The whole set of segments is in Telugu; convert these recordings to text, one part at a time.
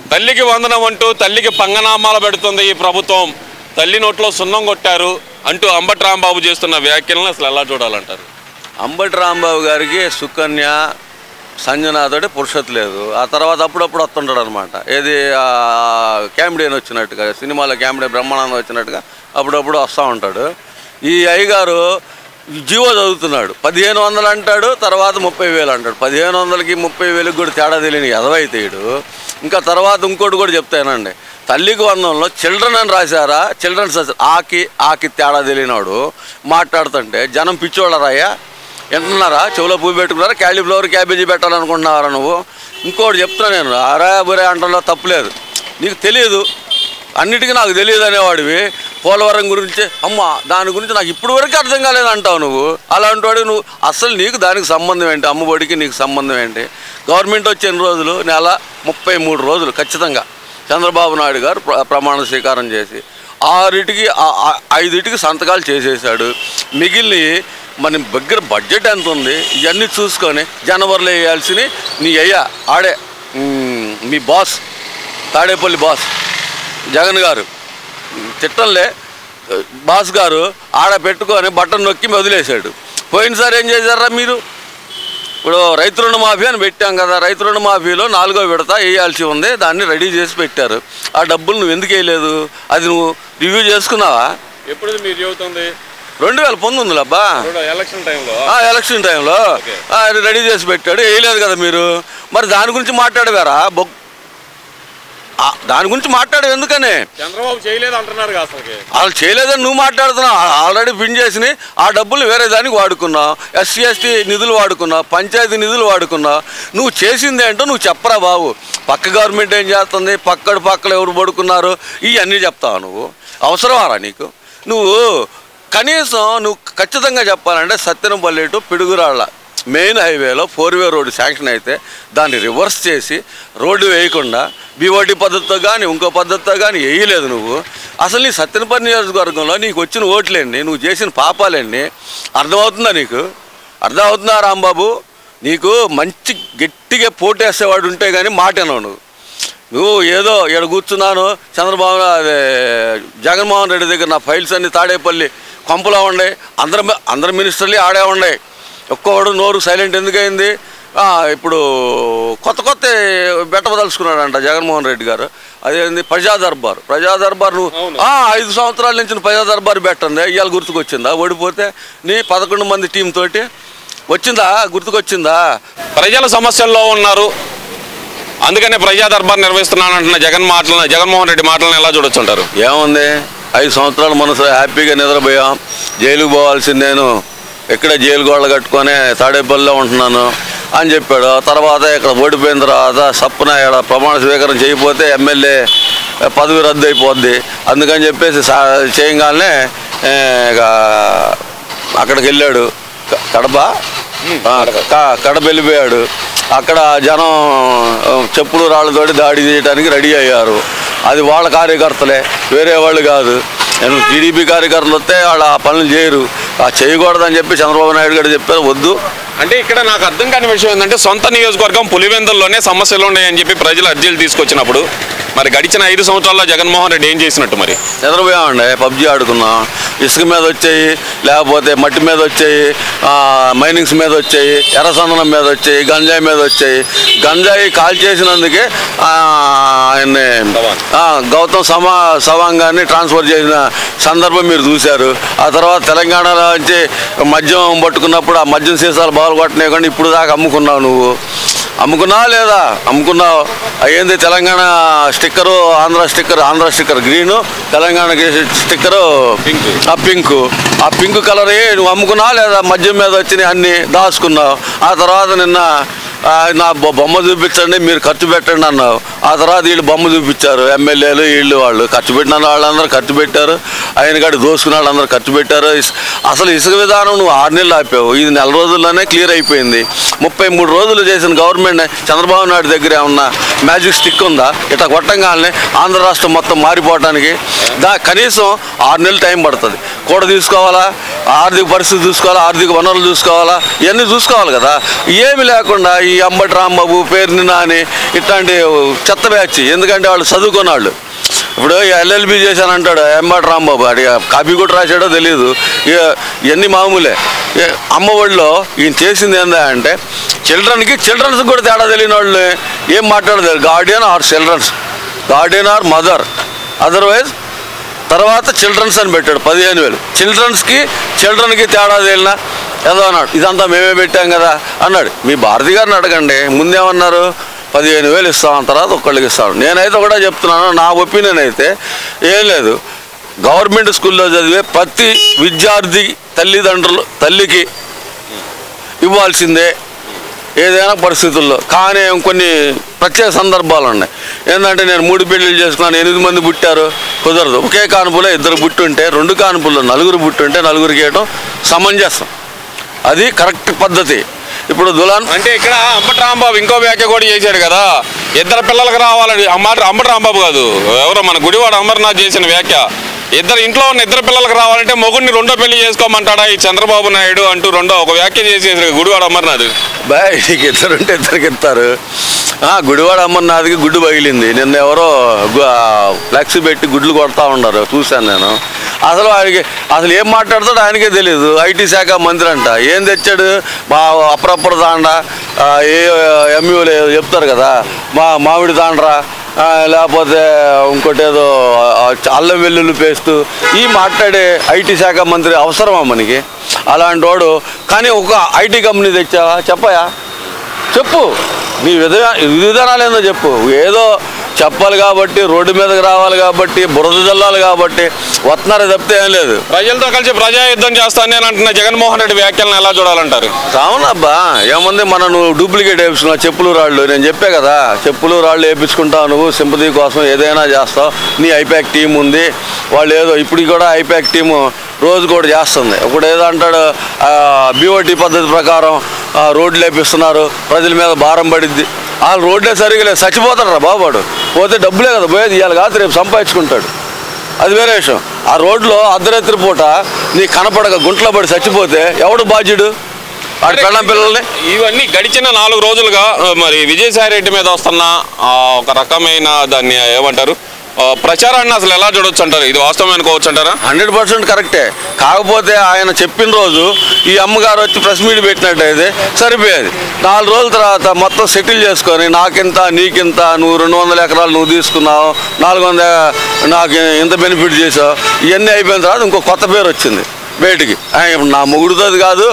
తల్లికి వందనం అంటూ తల్లికి పంగనామాలు పెడుతుంది ఈ ప్రభుత్వం తల్లి నోట్లో సున్నం కొట్టారు అంటూ అంబటి రాంబాబు చేస్తున్న వ్యాఖ్యలను అసలు ఎలా చూడాలంటారు అంబటి రాంబాబు గారికి సుకన్య సంజనాథోటి పురుషత్ లేదు ఆ తర్వాత అప్పుడప్పుడు వస్తుంటాడు అనమాట ఏది క్యామిడియన్ వచ్చినట్టుగా సినిమాలో క్యామిడియన్ బ్రహ్మానందం వచ్చినట్టుగా అప్పుడప్పుడు వస్తూ ఉంటాడు ఈ అయ్యగారు జీవో చదువుతున్నాడు పదిహేను వందలు అంటాడు తర్వాత ముప్పై వేలు అంటాడు పదిహేను వందలకి ముప్పై వేలకు కూడా తేడా తెలియని ఎదవైతేడు ఇంకా తర్వాత ఇంకోటి కూడా చెప్తానండి తల్లికి వందంలో చిల్డ్రన్ అని రాశారా చిల్డ్రన్స్ ఆకి ఆకి తేడా తెలియనాడు మాట్లాడుతుంటే జనం పిచ్చోళ్ళరాయ్యా వింటున్నారా చెవులో పువ్వు పెట్టుకున్నారా క్యాలీఫ్లవర్ క్యాబేజీ పెట్టాలనుకుంటున్నారా నువ్వు ఇంకోటి చెప్తున్నా నేను అరా బురే అంటలో తప్పులేదు నీకు తెలియదు అన్నిటికీ నాకు తెలియదు అనేవాడివి పోలవరం గురించి అమ్మ దాని గురించి నాకు ఇప్పుడు వరకు అర్థం కాలేదు అంటావు నువ్వు అలాంటి వాడు నువ్వు అసలు నీకు దానికి సంబంధం ఏంటి అమ్మఒడికి నీకు సంబంధం ఏంటి గవర్నమెంట్ వచ్చిన రోజులు నెల ముప్పై మూడు రోజులు ఖచ్చితంగా చంద్రబాబు నాయుడు గారు ప్ర- ప్రమాణ స్వీకారం చేసి ఆరిటికి ఆ- ఆ- ఐదిటికి సంతకాలు చేసేసాడు మిగిలిన మన దగ్గర బడ్జెట్ ఎంత ఉంది ఇవన్నీ చూసుకొని జనవరిలో వేయాల్సిన నీ అయ్యా ఆడే ఉమ్, మీ బాస్ తాడేపల్లి బాస్ జగన్ గారు తిట్టంలే బాస్ గారు ఆడ పెట్టుకొని బట్టన్ నొక్కి వదిలేశాడు పోయినసారి ఏం చేశారా మీరు ఇప్పుడు రైతు రుణమాఫీ అని పెట్టాం కదా రైతు రుణమాఫీలో నాలుగో విడత వేయాల్సి ఉంది దాన్ని రెడీ చేసి పెట్టారు ఆ డబ్బులు నువ్వు ఎందుకు వేయలేదు అది నువ్వు రివ్యూ చేసుకున్నావా ఎప్పుడు మీరు చెబుతుంది రెండు వేల పంతొమ్మిదిలో అబ్బా ఎలక్షన్ టైంలో ఆ, ఎలక్షన్ టైంలో ఆ, అది రెడీ చేసి పెట్టాడు వేయలేదు కదా మీరు మరి దాని గురించి మాట్లాడవారా బొక్ ఆ, దాని గురించి మాట్లాడవు ఎందుకని చంద్రబాబు చేయలేదు అంటున్నారు అసలుకి వాళ్ళు చేయలేదని నువ్వు మాట్లాడుతున్నావు ఆ- ఆల్రెడీ పిన్ చేసి ఆ డబ్బులు వేరే దానికి వాడుకున్నావు ఎస్సీ ఎస్టీ నిధులు వాడుకున్నావు పంచాయతీ నిధులు వాడుకున్నావు నువ్వు చేసింది ఏంటో నువ్వు చెప్పరా బాబు పక్క గవర్నమెంట్ ఏం చేస్తుంది పక్కడు పక్కలు ఎవరు పడుకున్నారు ఇవన్నీ చెప్తావు నువ్వు అవసరమారా నీకు నువ్వు కనీసం నువ్వు ఖచ్చితంగా చెప్పాలంటే సత్యనపల్లి టు పిడుగురాళ్ళ మెయిన్ హైవేలో ఫోర్ వే రోడ్డు శాంక్షన్ అయితే దాన్ని రివర్స్ చేసి రోడ్డు వేయకుండా బీఓటీ పద్ధతితో కానీ ఇంకో పద్ధతితో కానీ వేయలేదు నువ్వు అసలు నీ సత్యనపల్లి నియోజకవర్గంలో నీకు వచ్చిన ఓట్లేండి నువ్వు చేసిన పాపాలేండి అర్థమవుతుందా నీకు అర్థమవుతుందా రాంబాబు నీకు మంచి గట్టిగా పోటేసేవాడు ఉంటే కానీ మాట వినవు నువ్వు నువ్వు ఏదో ఇక్కడ కూర్చున్నాను చంద్రబాబు అదే జగన్మోహన్ రెడ్డి దగ్గర నా ఫైల్స్ అన్ని తాడేపల్లి కొంపలో ఉండే అందరం అందరు మినిస్టర్లు ఆడే ఉండే ఒక్కొక్కడు నోరు సైలెంట్ ఎందుకైంది ఆ, ఇప్పుడు కొత్త కొత్త బెట్టబదలుచుకున్నాడంట జగన్మోహన్ రెడ్డి గారు అదేంది ప్రజా దర్బార్ ప్రజా దర్బార్ నువ్వు ఆ, ఐదు సంవత్సరాల నుంచి ప్రజా దర్బార్ పెట్టండి ఇవాళ గుర్తుకొచ్చిందా ఓడిపోతే నీ పదకొండు మంది టీం తోటి వచ్చిందా గుర్తుకొచ్చిందా ప్రజల సమస్యల్లో ఉన్నారు అందుకనే ప్రజా దర్బార్ నిర్వహిస్తున్నానంటున్న జగన్ మాటలను జగన్మోహన్ రెడ్డి మాటలను ఎలా చూడొచ్చుంటారు ఏముంది ఐదు సంవత్సరాలు మనసు హ్యాపీగా నిద్రపోయాం జైలుకు పోవాల్సింది నేను ఇక్కడే జైలు గోడలు కట్టుకొని తాడేపల్లిలో ఉంటున్నాను అని చెప్పాడు ఆ తర్వాత ఇక్కడ ఓడిపోయిన తర్వాత సప్పున ఇక్కడ ప్రమాణ స్వీకారం చేయకపోతే ఎమ్మెల్యే పదవి రద్దు అయిపోద్ది అందుకని చెప్పేసి సా చేయగానే ఏ, ఇక అక్కడికి వెళ్ళాడు క- కడప ఆ, క- కడప వెళ్ళిపోయాడు అక్కడ జనం ఆ, చెప్పులు రాళ్ళతోటి దాడి చేయడానికి రెడీ అయ్యారు అది వాళ్ళ కార్యకర్తలే వేరే వాళ్ళు కాదు నేను టీడీపీ కార్యకర్తలు వస్తే వాళ్ళు ఆ పనులు చేయరు ఆ చేయకూడదని చెప్పి చంద్రబాబు నాయుడు గారు చెప్పారు వద్దు అంటే ఇక్కడ నాకు అర్థం కాని విషయం ఏంటంటే సొంత నియోజకవర్గం పులివెందుల్లోనే సమస్యలు ఉన్నాయని చెప్పి ప్రజలు అర్జీలు తీసుకొచ్చినప్పుడు మరి గడిచిన ఐదు సంవత్సరాల్లో జగన్మోహన్ రెడ్డి ఏం చేసినట్టు మరి నిద్రపోయామండి పబ్జి ఆడుకున్నాం ఇసుక మీద వచ్చాయి లేకపోతే మట్టి మీద వచ్చాయి ఆ, మైనింగ్స్ మీద వచ్చాయి ఎర్రసందనం మీద వచ్చాయి గంజాయి మీద వచ్చాయి గంజాయి కాల్ చేసినందుకే ఆ, ఆయన్ని సవాంగ్. ఆ, గౌతమ్ సమా సవాంగ్ గారిని ట్రాన్స్ఫర్ చేసిన సందర్భం మీరు చూశారు ఆ తర్వాత తెలంగాణలో నుంచి మద్యం పట్టుకున్నప్పుడు ఆ మద్యం సీసాలు బాగా కొట్టనేయకుండా ఇప్పుడు దాకా అమ్ముకున్నావు నువ్వు అమ్ముకున్నావా లేదా అమ్ముకున్నావు అయ్యింది Telangana sticker Andhra sticker Andhra sticker green Telangana sticker pink. ఆ పింక్ ఆ పింక్ కలర్ నువ్వు అమ్ముకున్నావా లేదా మద్యం మీద వచ్చినాయి అన్ని దాచుకున్నావు ఆ తర్వాత నిన్న ఆ, నా బొ- బొమ్మ చూపించండి మీరు ఖర్చు పెట్టండి అన్నావు ఆ తర్వాత వీళ్ళు బొమ్మ చూపించారు ఎమ్మెల్యేలు వీళ్ళు వాళ్ళు ఖర్చు పెట్టిన వాళ్ళందరూ ఖర్చు పెట్టారు ఆయన కాడి దోసుకున్న వాళ్ళందరూ ఖర్చు పెట్టారు ఇస్- అసలు ఇసుక విధానం నువ్వు ఆరు నెలలు ఆపావు ఇది నెల రోజుల్లోనే క్లియర్ అయిపోయింది ముప్పై మూడు రోజులు చేసిన గవర్నమెంట్ చంద్రబాబు నాయుడు దగ్గర ఏమన్నా మ్యాజిక్ స్టిక్ ఉందా ఇట్లా కొట్టంగానే ఆంధ్ర రాష్ట్రం మొత్తం మారిపోవటానికి దా కనీసం ఆరు నెలలు టైం పడుతుంది కూడ తీసుకోవాలా ఆర్థిక పరిస్థితి చూసుకోవాలా ఆర్థిక వనరులు చూసుకోవాలా ఇవన్నీ చూసుకోవాలి కదా ఏమి లేకుండా ఈ అంబటి రాంబాబు పేరుని నాని ఇట్లాంటి చెత్త బ్యాచ్ ఎందుకంటే వాళ్ళు చదువుకున్న వాళ్ళు ఇప్పుడు ఎల్ఎల్బి చేశానంటాడు ఎంబాటి రాంబాబు అది కాపీ కూడా రాశాడో తెలియదు ఇక ఇవన్నీ మామూలే ఇక అమ్మ ఒడిలో ఈయన చేసింది ఏందా అంటే చిల్డ్రన్కి చిల్డ్రన్స్ కూడా తేడా తెలియని వాళ్ళు ఏం మాట్లాడదు guardian or children's guardian or mother otherwise తర్వాత చిల్డ్రన్స్ అని పెట్టాడు పదిహేను వేలు చిల్డ్రన్స్కి చిల్డ్రన్కి తేడా తేలినా ఏదో అన్నాడు ఇదంతా మేమే పెట్టాం కదా అన్నాడు మీ భారతి గారిని అడగండి ముందేమన్నారు పదిహేను వేలు ఇస్తాం తర్వాత ఒక్కళ్ళకి ఇస్తాం నేనైతే కూడా చెప్తున్నాను నా ఒపీనియన్ అయితే ఏం లేదు గవర్నమెంట్ స్కూల్లో చదివే ప్రతి విద్యార్థి తల్లిదండ్రులు తల్లికి ఇవ్వాల్సిందే ఏదైనా పరిస్థితుల్లో కానీ కొన్ని ప్రత్యేక సందర్భాలు ఉన్నాయి ఏంటంటే నేను మూడు పెళ్ళిళ్ళు చేసుకున్నాను ఎనిమిది మంది పుట్టారు కుదరదు ఒకే కానుపులో ఇద్దరు పుట్టుంటే రెండు కానుపుల్లో నలుగురు పుట్టుంటే నలుగురికి ఇవ్వటం సమంజసం అది కరెక్ట్ పద్ధతి ఇప్పుడు దులాన్ అంటే ఇక్కడ అంబటి రాంబాబు ఇంకో వ్యాఖ్య కూడా చేశాడు కదా ఇద్దరు పిల్లలకు రావాలని అమ్మాట అంబటి రాంబాబు కాదు ఎవరో మన గుడివాడ అమర్నాథ్ చేసిన వ్యాఖ్య ఇద్దరు ఇంట్లో ఉన్న ఇద్దరు పిల్లలకు రావాలంటే మొగుడిని రెండో పెళ్లి చేసుకోమంటాడా ఈ చంద్రబాబు నాయుడు అంటూ రెండో ఒక వ్యాఖ్య చేసేసాడు గుడివాడ అమర్నాథ్ బాయ్ నీకు ఇద్దరు ఉంటే ఇద్దరికి ఇస్తారు ఆ, గుడివాడ అమ్మన్నాదికి గుడ్డు పగిలింది నిన్న ఎవరో గు- ఆ, ఫ్లెక్స్ పెట్టి గుడ్లు కొడతా ఉన్నారు చూశాను నేను అసలు ఆయనకి అసలు ఏం మాట్లాడతాడో ఆయనకే తెలియదు ఐటీ శాఖ మంత్రి అంట ఏం తెచ్చాడు మా అప్పుడప్పుడు దాండా ఆ, ఏ ఎంయూలు చెప్తారు కదా మా మామిడి దాండ్రా ఆ, లేకపోతే ఇంకోటి ఏదో ఆ, అల్లం వెల్లుల్లి పేస్ట్ ఈ మాట్లాడే ఐటీ శాఖ మంత్రి అవసరమా మనకి అలాంటి వాడు కానీ ఒక ఐటీ కంపెనీ తెచ్చావా చెప్పయా చెప్పు నీ విధా విధానాలు ఏందో చెప్పు ఏదో చెప్పాలి కాబట్టి రోడ్డు మీదకి రావాలి కాబట్టి బురద జల్లాలి కాబట్టి వస్తున్నారు తప్పితే ఏం లేదు ప్రజలతో కలిసి ప్రజా యుద్ధం చేస్తాను నేను అంటున్న జగన్మోహన్ రెడ్డి వ్యాఖ్యలను ఎలా చూడాలంటారు అవునబ్బా ఏముంది మన నువ్వు డూప్లికేట్ వేపించుకున్నావు చెప్పులు రాళ్ళు నేను చెప్పే కదా చెప్పులు రాళ్ళు వేపించుకుంటావు నువ్వు సింపతి కోసం ఏదైనా చేస్తావు నీ ఐపాక్ టీం ఉంది వాళ్ళు ఏదో ఇప్పుడు కూడా ఐపాక్ టీము రోజు కూడా చేస్తుంది ఒకడు ఏదో అంటాడు బీఓటీ పద్ధతి ప్రకారం ఆ, రోడ్లు వేపిస్తున్నారు ప్రజల మీద భారం పడిద్ది వాళ్ళు రోడ్లే సరిగా లేదు చచ్చిపోతాడు రా బాబాడు పోతే డబ్బులే కదా పోయేది ఇవాళ కాదు రేపు సంపాదించుకుంటాడు అది వేరే విషయం ఆ రోడ్లో అర్ధరాత్రి పూట నీ కనపడక గుంట్లో పడి చచ్చిపోతే ఎవడు బాధ్యుడు వాడి పెళ్ళం పిల్లల్ని ఇవన్నీ గడిచిన నాలుగు రోజులుగా ఆ, మరి విజయసాయి రెడ్డి మీద వస్తున్న ఆ, ఒక రకమైన దాన్ని ఏమంటారు ఆ, ప్రచారాన్ని అసలు ఎలా చూడొచ్చు అంటారు ఇది వాస్తవం అనుకోవచ్చు అంటారా హండ్రెడ్ పర్సెంట్ కరెక్టే కాకపోతే ఆయన చెప్పిన రోజు ఈ అమ్మగారు వచ్చి ప్రెస్ మీట్ పెట్టినట్టయితే సరిపోయేది నాలుగు రోజుల తర్వాత మొత్తం సెటిల్ చేసుకొని నాకింత నీకింత నువ్వు రెండు వందల ఎకరాలు నువ్వు తీసుకున్నావు నాలుగు వందల నాకు ఇంత బెనిఫిట్ చేసావు ఇవన్నీ అయిపోయిన తర్వాత ఇంకో కొత్త పేరు వచ్చింది బయటికి ఆ, ఇప్పుడు నా మొగుడుతోది కాదు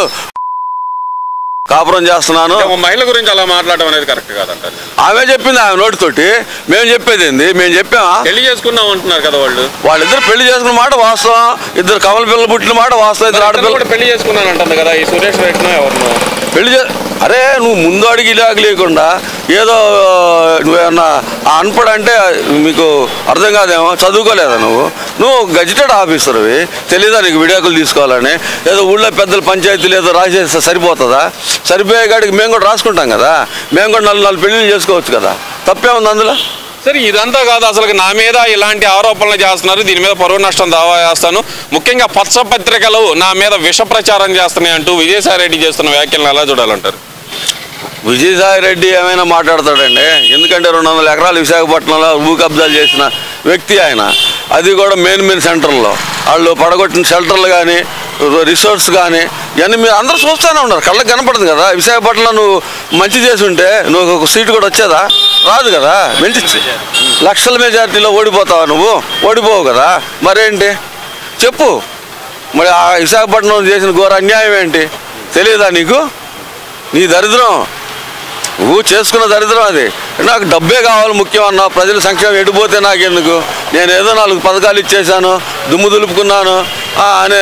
కాపురం చేస్తున్నాను అంటే ఒక మహిళ గురించి అలా మాట్లాడడం అనేది కరెక్ట్ కాదంటారు ఆమె చెప్పింది ఆమె నోటితోటి మేము చెప్పేది ఏంది మేము చెప్పామా పెళ్లి చేసుకున్నాం అంటున్నారు కదా వాళ్ళు వాళ్ళిద్దరు పెళ్లి చేసుకున్న మాట వాస్తవం ఇద్దరు కమల పిల్లలు పుట్టిన మాట వాస్తవం ఇద్దరు ఇతను ఆడపిల్లలు కూడా పెళ్లి చేసుకున్నాను అంటుంది కదా ఈ సురేష్ రెడ్డినో ఎవరినో పెళ్లి చే అరే నువ్వు ముందు అడిగి ఇలాగ లేకుండా ఏదో నువ్వేమన్నా అన్పడ్ అంటే మీకు అర్థం కాదేమో చదువుకోలేదా నువ్వు నువ్వు గజిటెడ్ ఆఫీసర్వి తెలీదా నీకు విడాకులు తీసుకోవాలని ఏదో ఊళ్ళో పెద్దల పంచాయతీలు ఏదో రాసేస్తే సరిపోతుందా సరిపోయే కాడికి మేము కూడా రాసుకుంటాం కదా మేము కూడా నాలుగు నాలుగు పెళ్ళిళ్ళు చేసుకోవచ్చు కదా తప్పే ఉంది అందులో సరే ఇదంతా కాదు అసలు నా మీద ఇలాంటి ఆరోపణలు చేస్తున్నారు దీని మీద పరువు నష్టం దావా చేస్తాను ముఖ్యంగా పచ్చ పత్రికలు నా మీద విష ప్రచారం చేస్తున్నాయి అంటూ విజయసాయి రెడ్డి చేస్తున్న వ్యాఖ్యలను ఎలా చూడాలంటారు విజయసాయి రెడ్డి ఏమైనా మాట్లాడతాడండి ఎందుకంటే రెండు వందల ఎకరాలు విశాఖపట్నంలో భూ కబ్జాలు చేసిన వ్యక్తి ఆయన అది కూడా మెయిన్ మెయిన్ సెంటర్లో వాళ్ళు పడగొట్టిన షెల్టర్లు కానీ రిసార్ట్స్ కానీ ఇవన్నీ మీరు అందరూ చూస్తూనే ఉన్నారు కళ్ళకి కనపడుతుంది కదా విశాఖపట్నంలో నువ్వు మంచి చేసి ఉంటే నువ్వు ఒక సీటు కూడా వచ్చేదా రాదు కదా మంచి లక్షల మెజారిటీలో ఓడిపోతావా నువ్వు ఓడిపోవు కదా మరేంటి చెప్పు మరి ఆ విశాఖపట్నం చేసిన ఘోర అన్యాయం ఏంటి తెలియదా నీకు నీ దరిద్రం నువ్వు చేసుకున్న దరిద్రం అది నాకు డబ్బే కావాలి ముఖ్యం అన్నా ప్రజల సంక్షేమం ఎడిపోతే నాకెందుకు నేను ఏదో నాలుగు పథకాలు ఇచ్చేసాను దుమ్ము దులుపుకున్నాను ఆ, అనే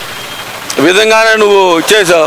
విధంగానే నువ్వు ఇచ్చేసావు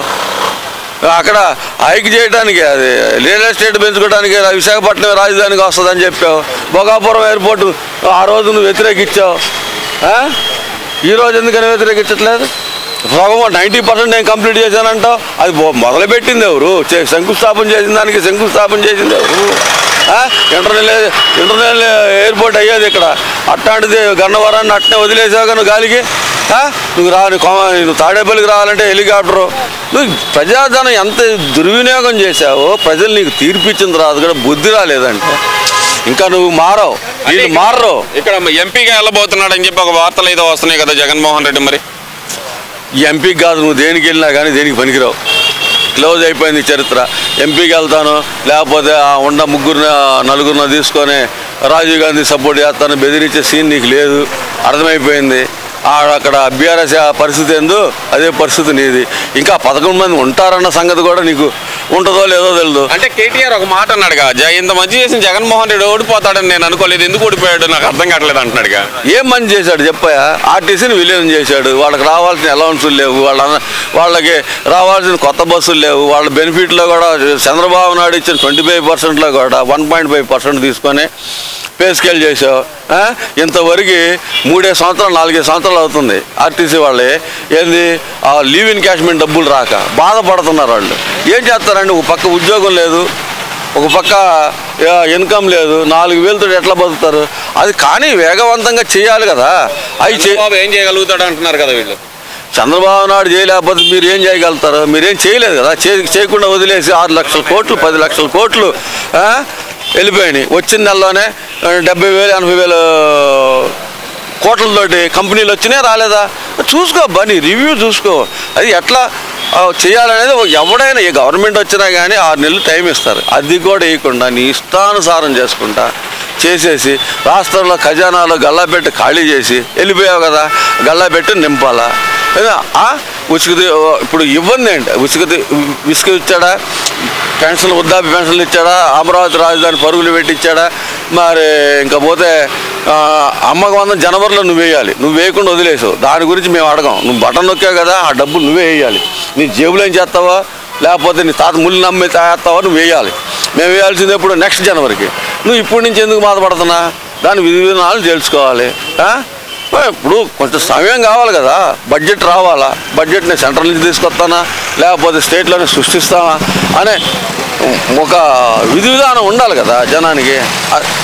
అక్కడ హైక్ చేయడానికి అది రియల్ ఎస్టేట్ పెంచుకోవడానికి విశాఖపట్నం రాజధానికి వస్తుందని చెప్పావు భోగాపురం ఎయిర్పోర్ట్ ఆ రోజు నువ్వు వ్యతిరేకించావు ఆ? ఈ రోజు ఎందుకని వ్యతిరేకించట్లేదు సగం నైంటీ పర్సెంట్ నేను కంప్లీట్ చేశానంటావు అది మొ- మొదలుపెట్టింది ఎవరు చే- శంకుస్థాపన చేసిన దానికి శంకుస్థాపన చేసింది ఎవరు ఆ? ఇంటర్నల్ ఇంటర్నల్ ఎయిర్పోర్ట్ అయ్యేది ఇక్కడ అట్లాంటిది గన్నవరాన్ని అట్నే వదిలేసావు నువ్వు గాలికి ఆ? నువ్వు రా నువ్వు కొమ- నువ్వు తాడేపల్లికి రావాలంటే హెలికాప్టరు నువ్వు ప్రజాధనం ఎంత దుర్వినియోగం చేశావో ప్రజలు నీకు తీర్పిచ్చిన తర్వాత కూడా బుద్ధి రాలేదంటే ఇంకా నువ్వు మారవు వీళ్ళు మారరు ఇక్కడ ఎంపీగా వెళ్ళబోతున్నాడు అని చెప్పి ఒక వార్తలు ఏదో వస్తున్నాయి కదా జగన్మోహన్ రెడ్డి మరి ఎంపీకి కాదు నువ్వు దేనికి వెళ్ళినా కానీ దేనికి పనికిరావు క్లోజ్ అయిపోయింది చరిత్ర ఎంపీకి వెళ్తాను లేకపోతే ఆ ఉన్న ముగ్గురిని నలుగురిని తీసుకొని రాజీవ్ గాంధీ సపోర్ట్ చేస్తాను బెదిరించే సీన్ నీకు లేదు అర్థమైపోయింది ఆ అక్కడ బీఆర్ఎస్ పరిస్థితి ఏందో అదే పరిస్థితి నీది ఇంకా పదకొండు మంది ఉంటారన్న సంగతి కూడా నీకు ఉంటుందో లేదో తెలియదు అంటే కేటీఆర్ ఒక మాట అన్నాడుగా జ- ఇంత మంచి చేసిన జగన్మోహన్ రెడ్డి ఓడిపోతాడని నేను అనుకోలేదు ఎందుకు ఓడిపోయాడు నాకు అర్థం కావట్లేదు అంటున్నాడుగా ఏం మంచి చేశాడు చెప్పాయా ఆర్టీసీని విలీనం చేశాడు వాళ్ళకి రావాల్సిన అలవన్సులు లేవు వాళ్ళ వాళ్ళకి రావాల్సిన కొత్త బస్సులు లేవు వాళ్ళ బెనిఫిట్లో కూడా చంద్రబాబు నాయుడు ఇచ్చిన ట్వంటీ ఫైవ్ పర్సెంట్లో కూడా వన్ పాయింట్ ఫైవ్ పర్సెంట్ తీసుకొని పే స్కేల్ చేసావు ఆ? ఇంతవరకు మూడే సంవత్సరాలు నాలుగే సంవత్సరాలు అవుతుంది ఆర్టీసీ వాళ్ళే ఏంది ఆ లీవ్ ఇన్ క్యాష్మెంట్ డబ్బులు రాక బాధపడుతున్నారు వాళ్ళు ఏం చేస్తారండి ఒక పక్క ఉద్యోగం లేదు ఒక పక్క ఆ, ఇన్కమ్ లేదు నాలుగు వేలతో ఎట్లా బతుకుతారు అది కానీ వేగవంతంగా చేయాలి కదా అవి చే చంద్రబాబు ఏం చేయగలుగుతాడు అంటున్నారు కదా వీళ్ళు చంద్రబాబు నాయుడు చేయలేకపోతే మీరు ఏం చేయగలుగుతారు మీరేం చేయలేదు కదా చే చేయకుండా వదిలేసి ఆరు లక్షల కోట్లు పది లక్షల కోట్లు ఆ, వెళ్ళిపోయినాయి వచ్చిన నెలలోనే ఆ, డెబ్బై వేలు ఎనభై వేలు కోట్లతోటి కంపెనీలు వచ్చినాయి రాలేదా చూసుకో నీ రివ్యూ చూసుకో అది ఎట్లా ఆ, చేయాలనేది ఒక- ఎవడైనా ఏ గవర్నమెంట్ వచ్చినా కానీ ఆరు నెలలు టైం ఇస్తారు అది కూడా వేయకుండా నీ ఇష్టానుసారం చేసుకుంటా చేసేసి రాష్ట్రంలో ఖజానాలో గల్లాపెట్టి ఖాళీ చేసి వెళ్ళిపోయావు కదా గల్లాపెట్టి నింపాలా ఏదా? ఆ? ఉసుక ది- ఇప్పుడు ఇబ్బంది ఏంటి ఉసుక ది- ఇసుక ఇచ్చాడా పెన్షన్లు వృద్ధాప్య పెన్షన్లు ఇచ్చాడా అమరావతి రాజధాని పరుగులు పెట్టించాడా మరి ఇంకా పోతే ఆ, అమ్మకు వంద జనవరిలో నువ్వు వేయాలి నువ్వు వేయకుండా వదిలేసావు దాని గురించి మేము అడగాం నువ్వు బటన్ నొక్కావు కదా ఆ డబ్బులు నువ్వే వేయాలి నీ జేబులో ఏం చేస్తావా లేకపోతే నీ తాత ముళ్ళు నమ్మి తాస్తావా నువ్వు వేయాలి మేము వేయాల్సింది ఎప్పుడు నెక్స్ట్ జనవరికి నువ్వు ఇప్పటి నుంచి ఎందుకు బాధపడుతున్నా దాని విధి విధానాలు తెలుసుకోవాలి ఆ? మరి ఇప్పుడు కొంచెం సమయం కావాలి కదా బడ్జెట్ రావాలా బడ్జెట్ నేను సెంట్రల్ నుంచి తీసుకొస్తానా లేకపోతే స్టేట్లోనే సృష్టిస్తానా అనే ఒక విధి విధానం ఉండాలి కదా జనానికి అ-